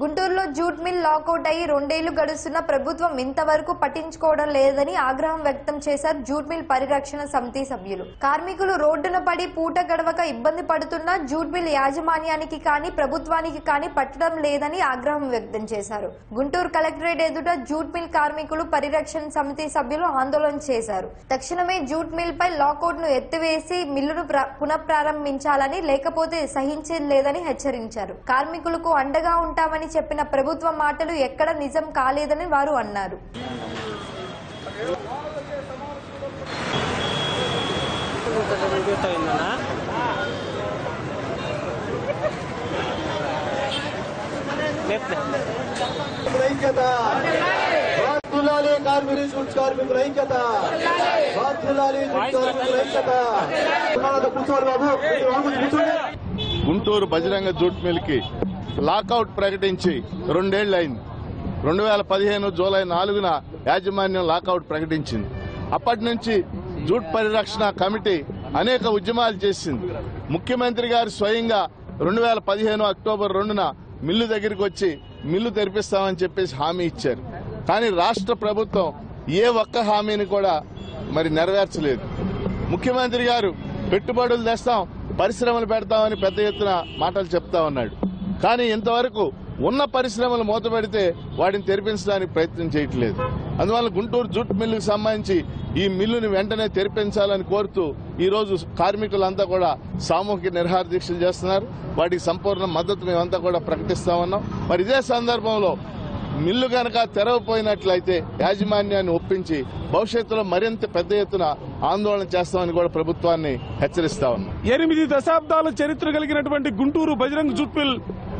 గుంటూరులో jute mill lockout అయ్యి రెండేళ్లు గడుస్తున్న ప్రభుత్వం ఇంతవరకు పట్టించుకోవడం లేదని ఆగ్రహం వ్యక్తం చేశారు జూట్ మిల్ పరిరక్షణ సమితి సభ్యులు కార్మికులు రోడ్డున పడి పూట గడవక ఇబ్బంది పడుతున్నా జూట్ మిల్ యాజమాన్యానికి కానీ ప్రభుత్వానికి కానీ పట్టడం లేదని ఆగ్రహం వ్యక్తం చేశారు గుంటూరు కలెక్టరేట్ ఎదుట జూట్ మిల్ కార్మికులు పరిరక్షణ సమితి సభ్యులు ఆందోళన చేశారు తక్షణమే జూట్ మిల్ పై లాకౌట్ ను ఎత్తివేసి మిల్లును ప్ర- పునఃప్రారంభించాలని లేకపోతే సహించేది లేదని హెచ్చరించారు కార్మికులకు అండగా ఉంటామని చెప్పిన ప్రభుత్వ మాటలు ఎక్కడ నిజం కాలేదని వారు అన్నారు ఐక్యత బాధ్యులాలి కార్మికులు సూట్ కార్మికుల ఐక్యత బాధ్యులాలి సూట్ కార్మికుల ఐక్యత కూర్చోవాలి బాబు కూర్చోండి, కూర్చోండి గుంటూరు బజరంగ జూట్ మిల్కి లాకౌట్ ప్రకటించి రెండేళ్లు అయింది రెండు వేల పదిహేను జూలై నాలుగున యాజమాన్యం లాకౌట్ ప్రకటించింది అప్పటి నుంచి జూట్ పరిరక్షణ కమిటీ అనేక ఉద్యమాలు చేసింది ముఖ్యమంత్రి గారు స్వయంగా రెండు వేల పదిహేను అక్టోబర్ రెండున మిల్లు దగ్గరికి వచ్చి మిల్లు తెరిపిస్తామని చెప్పేసి హామీ ఇచ్చారు కానీ రాష్ట్ర ప్రభుత్వం ఏ ఒక్క హామీని కూడా మరి నెరవేర్చలేదు ముఖ్యమంత్రి గారు పెట్టుబడులు తెస్తాం పరిశ్రమలు పెడతామని పెద్ద ఎత్తున మాటలు చెప్తా ఉన్నాడు కానీ ఇంతవరకు ఉన్న పరిశ్రమలు మూతపెడితే వాటిని తెరిపించడానికి ప్రయత్నం చేయట్లేదు అందువల్ల గుంటూరు జూట్ మిల్లుకు సంబంధించి ఈ మిల్లుని వెంటనే తెరిపించాలని కోరుతూ ఈ రోజు కార్మికులంతా కూడా సామూహిక నిర్హార దీక్షలు చేస్తున్నారు వాటికి సంపూర్ణ మద్దతు మేమంతా కూడా ప్రకటిస్తా ఉన్నాం మరి ఇదే సందర్భంలో మిల్లు గనక తెరవపోయినట్లయితే యాజమాన్యాన్ని ఒప్పించి భవిష్యత్తులో మరింత పెద్ద ఎత్తున ఆందోళన చేస్తామని కూడా ప్రభుత్వాన్ని హెచ్చరిస్తా ఉన్నాం ఎనిమిది దశాబ్దాల చరిత్ర కలిగినటువంటి Guntur Bajrang jute mill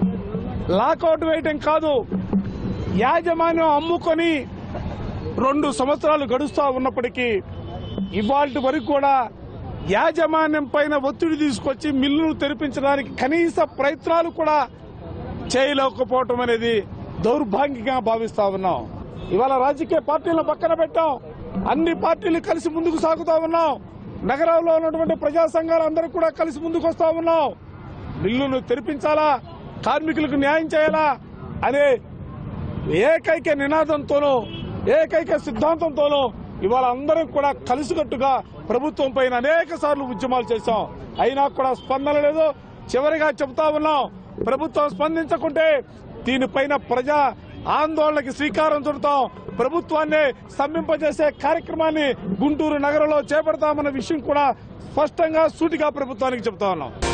lockout వేయటం కాదు యాజమాన్యం అమ్ముకొని రెండు సంవత్సరాలు గడుస్తా ఉన్నప్పటికీ ఇవాళ వరకు కూడా యాజమాన్యం పైన ఒత్తిడి తీసుకొచ్చి మిల్లును తెరిపించడానికి కనీస ప్రయత్నాలు కూడా చేయలేకపోవటం అనేది దౌర్భాగ్యంగా భావిస్తా ఉన్నాం ఇవాళ రాజకీయ పార్టీలను పక్కన పెట్టాం అన్ని పార్టీలు కలిసి ముందుకు సాగుతా ఉన్నాం నగరంలో ఉన్నటువంటి ప్రజా సంఘాలు అందరూ కూడా కలిసి ముందుకు వస్తా ఉన్నాం మిల్లును తెరిపించాలా కార్మికులకు న్యాయం చేయాలా అనే ఏకైక నినాదంతోనూ ఏకైక సిద్ధాంతంతోనూ ఇవాళ అందరం కూడా కలిసికట్టుగా ప్రభుత్వం పైన అనేక సార్లు ఉద్యమాలు చేశాం అయినా కూడా స్పందన లేదు చివరిగా చెబుతా ఉన్నాం ప్రభుత్వం స్పందించకుంటే దీనిపైన ప్రజా ఆందోళనకి శ్రీకారం చుడతాం ప్రభుత్వాన్ని స్తంభింపజేసే కార్యక్రమాన్ని గుంటూరు నగరంలో చేపడతామన్న విషయం కూడా స్పష్టంగా సూటిగా ప్రభుత్వానికి చెబుతా ఉన్నాం